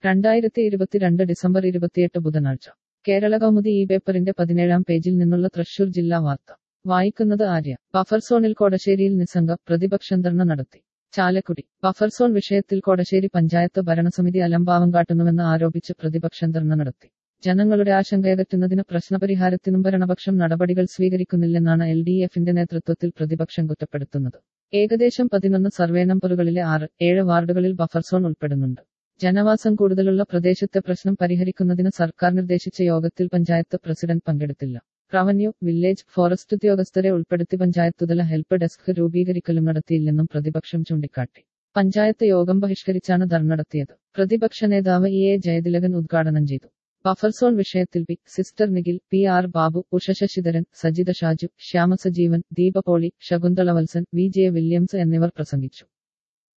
രണ്ടായിരത്തി ഇരുപത്തിരണ്ട് ഡിസംബർ ഇരുപത്തിയെട്ട് ബുധനാഴ്ച കേരള കൗമുദി ഈ പേപ്പറിന്റെ പതിനേഴാം പേജിൽ നിന്നുള്ള തൃശൂർ ജില്ലാ വാർത്ത വായിക്കുന്നത് ആര്യ ബഫർ സോണിൽ കോടശ്ശേരിയിൽ നിസ്സംഗ പ്രതിപക്ഷം ധർണ നടത്തി ചാലക്കുടി ബഫർ സോൺ വിഷയത്തിൽ കോടശ്ശേരി പഞ്ചായത്ത് ഭരണസമിതി അലംഭാവം കാട്ടുന്നുവെന്ന് ആരോപിച്ച് പ്രതിപക്ഷം ധർണ നടത്തി ജനങ്ങളുടെ ആശങ്കയകറ്റുന്നതിന് പ്രശ്നപരിഹാരത്തിനും ഭരണപക്ഷം നടപടികൾ സ്വീകരിക്കുന്നില്ലെന്നാണ് എൽ ഡി എഫിന്റെ നേതൃത്വത്തിൽ പ്രതിപക്ഷം കുറ്റപ്പെടുത്തുന്നത് ഏകദേശം പതിനൊന്ന് സർവേ നമ്പറുകളിലെ ആറ് ഏഴ് വാർഡുകളിൽ ബഫർ സോൺ ഉൾപ്പെടുന്നുണ്ട് ജനവാസം കൂടുതലുള്ള പ്രദേശത്തെ പ്രശ്നം പരിഹരിക്കുന്നതിന് സർക്കാർ നിർദ്ദേശിച്ച യോഗത്തിൽ പഞ്ചായത്ത് പ്രസിഡന്റ് പങ്കെടുത്തില്ല റവന്യൂ വില്ലേജ് ഫോറസ്റ്റ് ഉദ്യോഗസ്ഥരെ ഉൾപ്പെടുത്തി പഞ്ചായത്തുതല ഹെൽപ്പ് ഡെസ്ക് രൂപീകരിക്കലും നടത്തിയില്ലെന്നും പ്രതിപക്ഷം ചൂണ്ടിക്കാട്ടി പഞ്ചായത്ത് യോഗം ബഹിഷ്കരിച്ചാണ് ധർണ നടത്തിയത് പ്രതിപക്ഷ നേതാവ് ഇ എ ജയതിലകൻ ഉദ്ഘാടനം ചെയ്തു ബഫർ സോൺ വിഷയത്തിൽ P sister Nikhil P R Babu Usha Sasidharan Sajitha Shaju ശ്യാമസജീവൻ ദീപപോളി Shakuntala Valsan V J Williams എന്നിവർ പ്രസംഗിച്ചു